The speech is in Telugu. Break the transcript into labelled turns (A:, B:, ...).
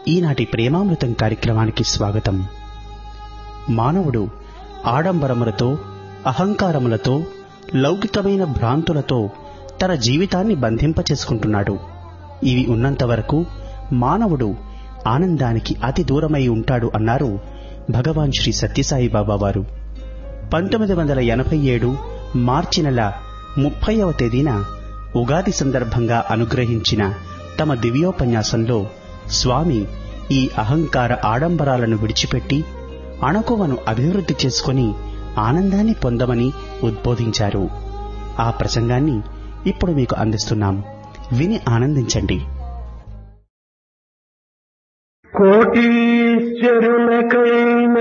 A: ఈనాటి ప్రేమామృతం కార్యక్రమానికి స్వాగతం మానవుడు ఆడంబరములతో అహంకారములతో లౌకికమైన భ్రాంతులతో తన జీవితాన్ని బంధింపచేసుకుంటున్నాడు ఇవి ఉన్నంత వరకు మానవుడు ఆనందానికి అతి దూరమై ఉంటాడు అన్నారు భగవాన్ శ్రీ సత్యసాయి బాబా వారు పంతొమ్మిది వందల ఎనభై ఏడు మార్చి నెల ముప్పైవ తేదీన ఉగాది సందర్భంగా అనుగ్రహించిన తమ దివ్యోపన్యాసంలో స్వామి ఈ అహంకార ఆడంబరాలను విడిచిపెట్టి అణకువను అభివృద్ధి చేసుకొని ఆనందాన్ని పొందమని ఉద్బోధించారు ఆ ప్రసంగాన్ని ఇప్పుడు మీకు అందిస్తున్నాం విని ఆనందించండి
B: కోటీశ్వరులకైన